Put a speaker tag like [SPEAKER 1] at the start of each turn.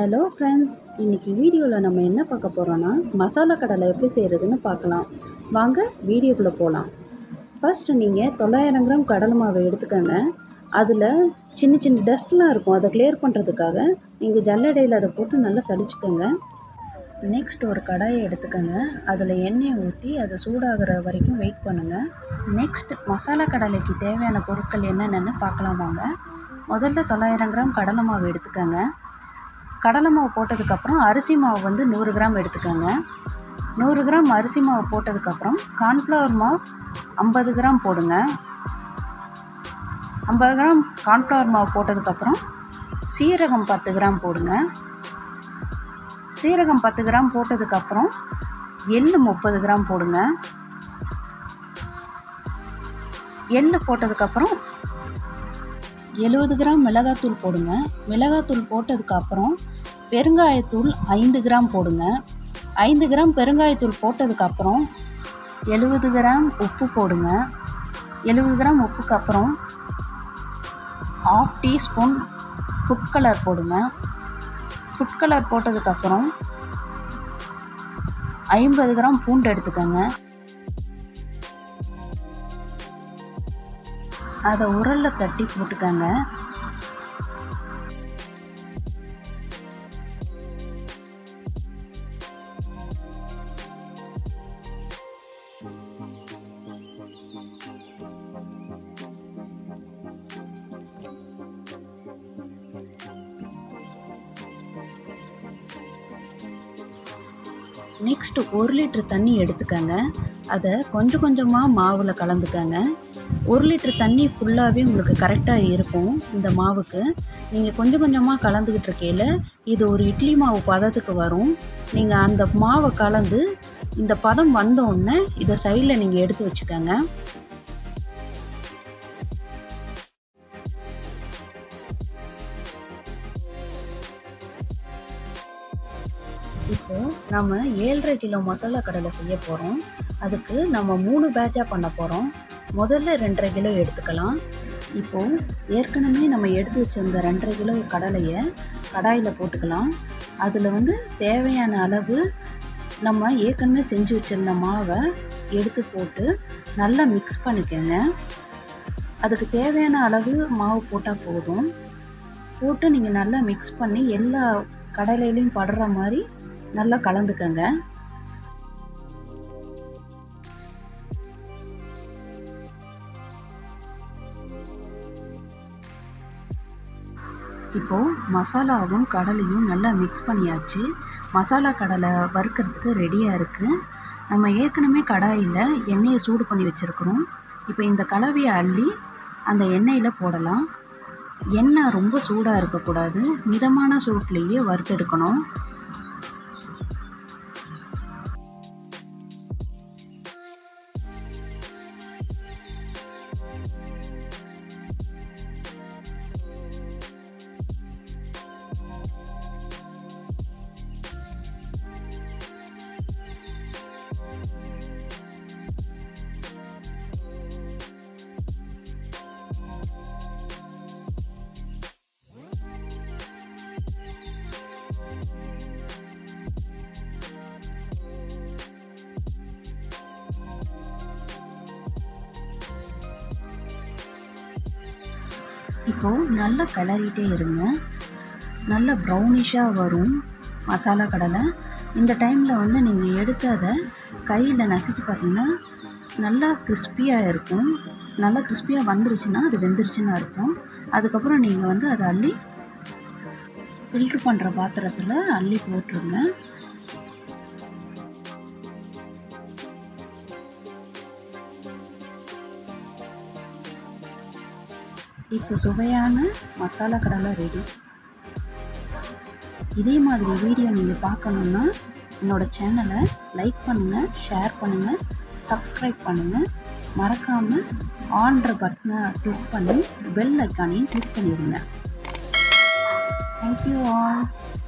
[SPEAKER 1] hello friends இன்றைக்கி வீடியோவில் நம்ம என்ன பார்க்க போகிறோன்னா மசாலா கடலை எப்படி செய்கிறதுன்னு பார்க்கலாம் வாங்க வீடியோக்குள்ளே போகலாம் ஃபஸ்ட்டு நீங்கள் தொள்ளாயிரம் கிராம் கடலை மாவை எடுத்துக்கோங்க அதில் சின்ன சின்ன டஸ்ட்லாம் இருக்கும் அதை கிளியர் பண்ணுறதுக்காக நீங்கள் ஜல்லடையில் அதை போட்டு நல்லா சலிச்சுக்கோங்க நெக்ஸ்ட் ஒரு கடாயை எடுத்துக்கோங்க அதில் எண்ணெயை ஊற்றி அதை சூடாகிற வரைக்கும் வெயிட் பண்ணுங்கள் நெக்ஸ்ட் மசாலா கடலைக்கு தேவையான பொருட்கள் என்னென்னு பார்க்கலாம் வாங்க முதல்ல தொள்ளாயிரம் கிராம் கடலை மாவு எடுத்துக்கோங்க கடலை மாவு போட்டதுக்கப்புறம் அரிசி மாவு வந்து நூறு கிராம் எடுத்துக்கோங்க நூறு கிராம் அரிசி மாவு போட்டதுக்கப்புறம் கார்ன்ஃப்ளவர் மாவு ஐம்பது கிராம் போடுங்க ஐம்பது கிராம் கார்ன்ஃப்ளவர் மாவு போட்டதுக்கப்புறம் சீரகம் பத்து கிராம் போடுங்க சீரகம் பத்து கிராம் போட்டதுக்கப்புறம் எள்ளு முப்பது கிராம் போடுங்க எள்ளு போட்டதுக்கப்புறம் எழுபது கிராம் மிளகாத்தூள் போடுங்க மிளகாத்தூள் போட்டதுக்கப்புறம் பெருங்காயத்தூள் ஐந்து கிராம் போடுங்க ஐந்து கிராம் பெருங்காயத்தூள் போட்டதுக்கப்புறம் எழுபது கிராம் உப்பு போடுங்க எழுபது கிராம் உப்புக்கு அப்புறம் ஆஃப் டீஸ்பூன் ஃபுட் கலர் போடுங்க ஃபுட் கலர் போட்டதுக்கப்புறம் ஐம்பது கிராம் பூண்டு எடுத்துக்கோங்க அதை உரலில் தட்டி போட்டுக்கோங்க நெக்ஸ்ட் ஒரு லிட்டர் தண்ணி எடுத்துக்கோங்க அதை கொஞ்சம் கொஞ்சமாக மாவில் கலந்துக்கங்க ஒரு லிட்டர் தண்ணி ஃபுல்லாகவே உங்களுக்கு கரெக்டாக இருக்கும் இந்த மாவுக்கு நீங்கள் கொஞ்சம் கொஞ்சமாக கலந்துக்கிட்டு இருக்கையில் இது ஒரு இட்லி மாவு பதத்துக்கு வரும் நீங்கள் அந்த மாவை கலந்து இந்த பதம் வந்தோடனே இதை சைடில் நீங்கள் எடுத்து வச்சுக்கோங்க இப்போ நம்ம ஏழரை கிலோ மசாலா கடலை செய்ய போகிறோம் அதுக்கு நம்ம மூணு பேட்சாக பண்ண போகிறோம் முதல்ல ரெண்டரை கிலோ எடுத்துக்கலாம் இப்போது ஏற்கனவே நம்ம எடுத்து வச்சிருந்த ரெண்டரை கிலோ கடலையை கடாயில் போட்டுக்கலாம் அதில் வந்து தேவையான அளவு நம்ம ஏற்கனவே செஞ்சு வச்சுருந்த மாவை எடுத்து போட்டு நல்லா மிக்ஸ் பண்ணிக்கோங்க அதுக்கு தேவையான அளவு மாவு போட்டால் போதும் போட்டு நீங்கள் நல்லா மிக்ஸ் பண்ணி எல்லா கடலையிலையும் படுற மாதிரி நல்லா கலந்துக்கங்க இப்போது மசாலாவும் கடலையும் நல்லா மிக்ஸ் பண்ணியாச்சு மசாலா கடலை வறுக்கிறதுக்கு ரெடியாக இருக்குது நம்ம ஏற்கனவே கடாயில் எண்ணெயை சூடு பண்ணி வச்சுருக்குறோம் இப்போ இந்த கலவையை அள்ளி அந்த எண்ணெயில் போடலாம் எண்ணெய் ரொம்ப சூடாக இருக்கக்கூடாது மிதமான சூட்லேயே வறுத்தெடுக்கணும் இப்போது நல்லா கிளறிட்டே இருங்க நல்ல ப்ரௌனிஷாக வரும் மசாலா கடலை இந்த டைமில் வந்து நீங்கள் எடுத்து அதை கையில் நசுக்கி பார்த்தீங்கன்னா நல்லா கிறிஸ்பியாக இருக்கும் நல்லா கிறிஸ்பியாக வந்துருச்சுன்னா அது வெந்துருச்சுன்னு அர்த்தம் அதுக்கப்புறம் நீங்கள் வந்து அதை அள்ளி ஃபில்ட்ரு பண்ணுற பாத்திரத்தில் அள்ளி போட்டுருங்க இப்போ சுவையான மசாலா கடலை ரெடி இதே மாதிரி வீடியோ நீங்கள் பார்க்கணுன்னா என்னோடய சேனலை லைக் பண்ணுங்கள் ஷேர் பண்ணுங்கள் சப்ஸ்கிரைப் பண்ணுங்கள் மறக்காமல் ஆன்ற பட்டனை கிளிக் பண்ணி பெல் ஐக்கானையும் கிளிக் பண்ணிடுங்க தேங்க்யூ ஆல்